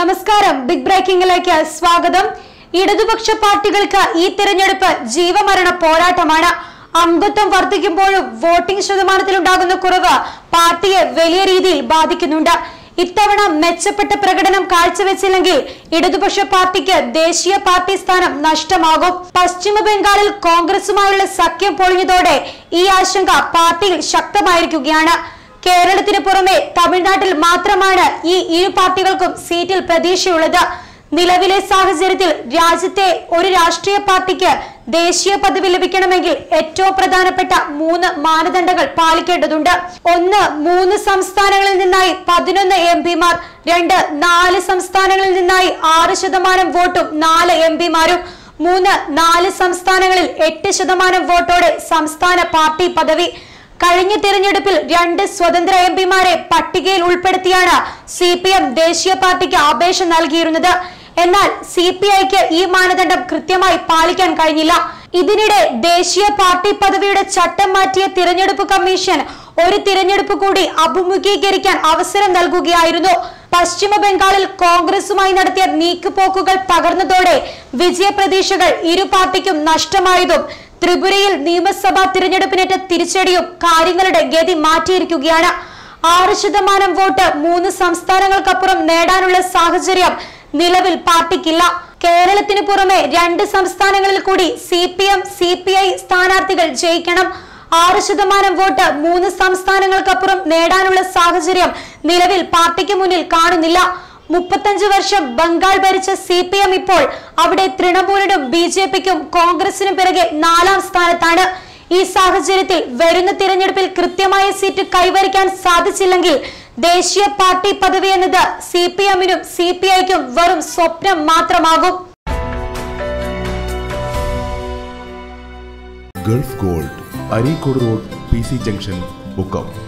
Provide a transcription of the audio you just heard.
നമസ്കാരം ബിഗ് ബ്രേക്കിംഗിലേക്ക് സ്വാഗതം ഇടതുപക്ഷ പാർട്ടികൾക്ക് ഈ തിരഞ്ഞെടുപ്പ് ജീവമരണ പോരാട്ടമാണ് അംഗത്വം വർദ്ധിക്കുമ്പോഴും വോട്ടിംഗ് ശതമാനത്തിലുണ്ടാകുന്ന കുറവ് പാർട്ടിയെ വലിയ രീതിയിൽ ബാധിക്കുന്നുണ്ട് ഇത്തവണ മെച്ചപ്പെട്ട പ്രകടനം കാഴ്ചവെച്ചില്ലെങ്കിൽ ഇടതുപക്ഷ പാർട്ടിക്ക് ദേശീയ പാർട്ടി സ്ഥാനം നഷ്ടമാകും പശ്ചിമ ബംഗാളിൽ കോൺഗ്രസുമായുള്ള സഖ്യം പൊളിഞ്ഞതോടെ ഈ ആശങ്ക പാർട്ടിയിൽ ശക്തമായിരിക്കുകയാണ് കേരളത്തിന് പുറമെ തമിഴ്നാട്ടിൽ മാത്രമാണ് ഈ ഇരു പാർട്ടികൾക്കും സീറ്റിൽ പ്രതീക്ഷയുള്ളത് നിലവിലെ സാഹചര്യത്തിൽ രാജ്യത്തെ ഒരു രാഷ്ട്രീയ പാർട്ടിക്ക് ദേശീയ പദവി ലഭിക്കണമെങ്കിൽ ഏറ്റവും പ്രധാനപ്പെട്ട മൂന്ന് മാനദണ്ഡങ്ങൾ പാലിക്കേണ്ടതുണ്ട് ഒന്ന് മൂന്ന് സംസ്ഥാനങ്ങളിൽ നിന്നായി പതിനൊന്ന് എം പിമാർ രണ്ട് നാല് സംസ്ഥാനങ്ങളിൽ നിന്നായി ആറ് ശതമാനം വോട്ടും നാല് എം പിമാരും മൂന്ന് നാല് സംസ്ഥാനങ്ങളിൽ എട്ട് ശതമാനം വോട്ടോടെ സംസ്ഥാന പാർട്ടി പദവി കഴിഞ്ഞ തിരഞ്ഞെടുപ്പിൽ രണ്ട് സ്വതന്ത്ര എം പിമാരെ പട്ടികയിൽ ഉൾപ്പെടുത്തിയാണ് സി പി എം ദേശീയ പാർട്ടിക്ക് അപേക്ഷ നൽകിയിരുന്നത് എന്നാൽ സി പി ഐക്ക് ഈ മാനദണ്ഡം കൃത്യമായി പാലിക്കാൻ കഴിഞ്ഞില്ല ഇതിനിടെ ദേശീയ പാർട്ടി പദവിയുടെ ചട്ടം മാറ്റിയ തിരഞ്ഞെടുപ്പ് കമ്മീഷൻ ഒരു തിരഞ്ഞെടുപ്പ് കൂടി അഭിമുഖീകരിക്കാൻ അവസരം നൽകുകയായിരുന്നു പശ്ചിമ ബംഗാളിൽ കോൺഗ്രസുമായി നടത്തിയ നീക്കുപോക്കുകൾ തകർന്നതോടെ വിജയപ്രതീക്ഷകൾ ഇരു പാർട്ടിക്കും നഷ്ടമായതും ത്രിപുരയിൽ നിയമസഭാ തിരഞ്ഞെടുപ്പിനേറ്റ തിരിച്ചടിയും കാര്യങ്ങളുടെ ഗതി മാറ്റിയിരിക്കുകയാണ് ആറ് ശതമാനം വോട്ട് മൂന്ന് സംസ്ഥാനങ്ങൾക്കപ്പുറം നേടാനുള്ള സാഹചര്യം നിലവിൽ പാർട്ടിക്കില്ല കേരളത്തിന് പുറമെ രണ്ട് സംസ്ഥാനങ്ങളിൽ കൂടി C P M C P I സ്ഥാനാർത്ഥികൾ ജയിക്കണം ആറ് ശതമാനം വോട്ട് മൂന്ന് സംസ്ഥാനങ്ങൾക്കപ്പുറം നേടാനുള്ള സാഹചര്യം നിലവിൽ പാർട്ടിക്ക് മുന്നിൽ കാണുന്നില്ല മുപ്പത്തഞ്ച് വർഷം ബംഗാൾ ഭരിച്ച സി പി എം ഇപ്പോൾ അവിടെ തൃണമൂലിനും ബി ജെ പിക്കും കോൺഗ്രസിനും പിറകെ നാലാം സ്ഥാനത്താണ് ഈ സാഹചര്യത്തിൽ വരുന്ന തിരഞ്ഞെടുപ്പിൽ കൃത്യമായ സീറ്റ് കൈവരിക്കാൻ സാധിച്ചില്ലെങ്കിൽ ദേശീയ പാർട്ടി പദവി എന്നത് സി പി എമ്മിനും സി പി ഐക്കും വെറും സ്വപ്നം മാത്രമാകും Gulf Gold Areekode road P C junction become